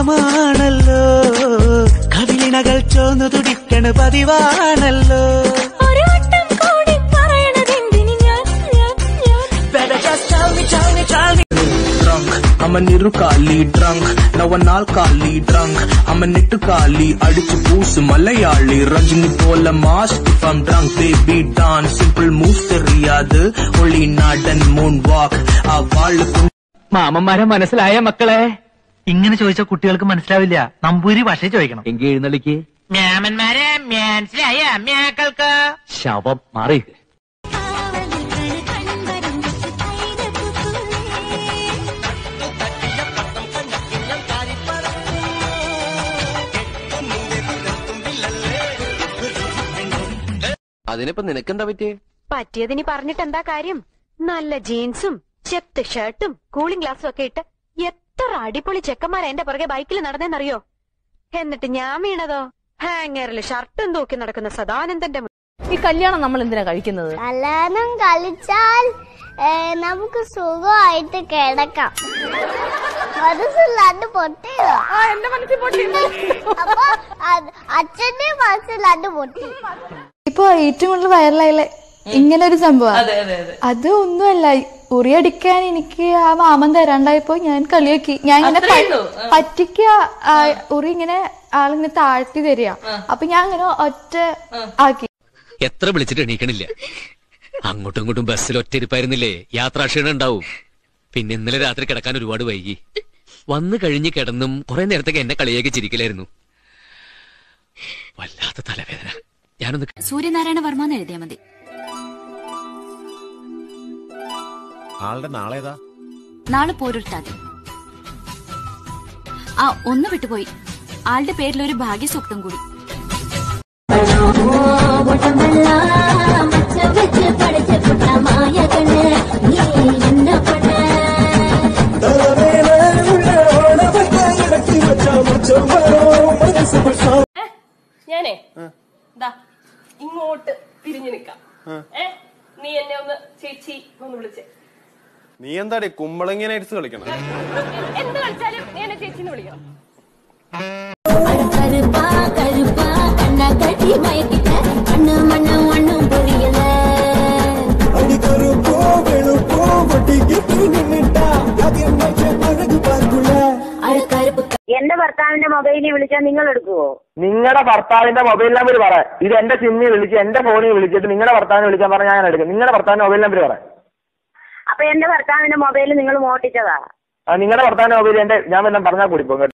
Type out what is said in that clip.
സുഖമാണല്ലോ കവിളിനകൾ ചോന്നു തുടിക്കണ പതിവാണല്ലോ ഒരു വട്ടം കൂടി പറയണതെന്തിന് ഞാൻ ഞാൻ ഞാൻ Better just tell me, tell me, tell me. drunk. I'm a നിറുകാലി drunk. നവനാൽ കാലി drunk. I'm a നെട്ടുകാലി അടിച്ചു പൂസ് മലയാളി രഞ്ജിനി പോലെ mass if I'm drunk baby dance simple moves தெரியாது ഒളി നാടൻ moon walk ആ വാള് മാമന്മാരെ മനസ്സിലായ മക്കളെ ഇങ്ങനെ ചോദിച്ച കുട്ടികൾക്ക് മനസ്സിലാവില്ല നമ്പൂരി ഭാഷ ചോദിക്കണം എങ്കിൽ എഴുന്നള്ളിക്ക് മാമന്മാരെ മനസ്സിലായ മ്യാക്കൾക്ക് ശവം മാറി കാവലിക്കണ് കൺവരം വെച്ച് കൈത പൂക്കുലേ അതിനിപ്പോ നിനക്കെന്താ പറ്റിയേ പറ്റിയതിനി പറഞ്ഞിട്ട് എന്താ കാര്യം നല്ല ജീൻസും ചെത്ത് ഷർട്ടും കൂളിംഗ് ഗ്ലാസും ഒക്കെ ഇട്ട് എത്ര അടിപൊളി ചെക്കന്മാരാ എന്റെ പുറകെ ബൈക്കിൽ നടന്നേന്നറിയോ എന്നിട്ട് ഞാൻ വീണതോ ഹാങ്ങറിൽ ഷർട്ടും തൂക്കി നടക്കുന്ന സദാനന്ദന്റെ മുന്നിൽ. ഈ കല്യാണം നമ്മൾ എന്തിനാ കഴിക്കുന്നത് കല്യാണം കളിച്ചാൽ ഏ, നമുക്ക് സുഖമായിട്ട് കിടക്കാം മനസ്സിലാണ്ട് പൊട്ടിയോ എന്റെ മനസ്സിൽ പൊട്ടി അപ്പൊ അത് അച്ഛന്റെ മനസ്സിലാണ്ട് പൊട്ടി ഇപ്പൊ ഏറ്റവും കൂടുതൽ വൈറലായില്ലേ ഇങ്ങനെ ഒരു സംഭവം അത് ഒന്നുമല്ല ഉറിയടിക്കാൻ എനിക്ക് ആ മാമൻ തരാണ്ടായപ്പോ ഞാൻ കളിയാക്കി ഞാൻ ഇങ്ങനെ പ- പറ്റിക്ക ആ, ഉറി ഇങ്ങനെ ആളിങ്ങനെ താഴ്ത്തി തരിക അപ്പൊ ഞാൻ ഇങ്ങനെ ഒറ്റ ആക്കി എത്ര വിളിച്ചിട്ട് എണീക്കണില്ല അങ്ങോട്ടും ഇങ്ങോട്ടും ബസ്സിൽ ഒറ്റയിരിപ്പായിരുന്നില്ലേ യാത്രാക്ഷീണം ഉണ്ടാവും പിന്നെ ഇന്നലെ രാത്രി കിടക്കാൻ ഒരുപാട് വൈകി വന്നു കഴിഞ്ഞ് കിടന്നും കുറെ നേരത്തേക്ക് എന്നെ കളിയാക്കി ചിരിക്കലായിരുന്നു വല്ലാത്ത തലവേദന ഞാനൊന്ന് സൂര്യനാരായണ വർമ്മ എന്ന് എഴുതിയാ മതി ആളുടെ നാളേതാ നാളെ പോരുട്ടാതി ആ ഒന്ന് വിട്ടുപോയി ആളുടെ പേരിൽ ഒരു ഭാഗ്യസൂക്തം കൂടി ഞാനേ ദാ ഇങ്ങോട്ട് തിരിഞ്ഞു നിക്കാം ഏ നീ എന്നെ ഒന്ന് ചേച്ചി ഒന്ന് വിളിച്ചേ നീ എന്താടി കുമ്പളങ്ങി നൈറ്റ്സ് കളിക്കണം എന്ത് കളിച്ചാലും നീ എന്നെ ചേച്ചിന്ന് വിളിക്കണം கருப்பா கருப்பா கண்ணா கட்டி மயக்கிட்ட கண்ணு மண்ணு ஒண்ணும் புரியல அட கருப்பு എന്റെ ഭർത്താവിന്റെ മൊബൈലിൽ വിളിച്ചാൽ നിങ്ങൾ എടുക്കുവോ നിങ്ങളുടെ ഭർത്താവിന്റെ മൊബൈൽ നമ്പർ പറ ഇത് എന്റെ സിമ്മിൽ വിളിച്ച് എന്റെ ഫോണിൽ വിളിച്ചിട്ട് നിങ്ങളുടെ ഭർത്താവിനെ വിളിക്കാൻ പറഞ്ഞാൽ ഞാൻ എടുക്കും നിങ്ങളുടെ ഭർത്താവിന്റെ മൊബൈൽ നമ്പർ പറ അപ്പൊ എന്റെ ഭർത്താവിന്റെ മൊബൈൽ നിങ്ങൾ മോട്ടിച്ചതാ നിങ്ങളുടെ ഭർത്താവിന്റെ മൊബൈൽ എന്റെ ഞാൻ വല്ലതും പറഞ്ഞാൽ കൂടി പോകും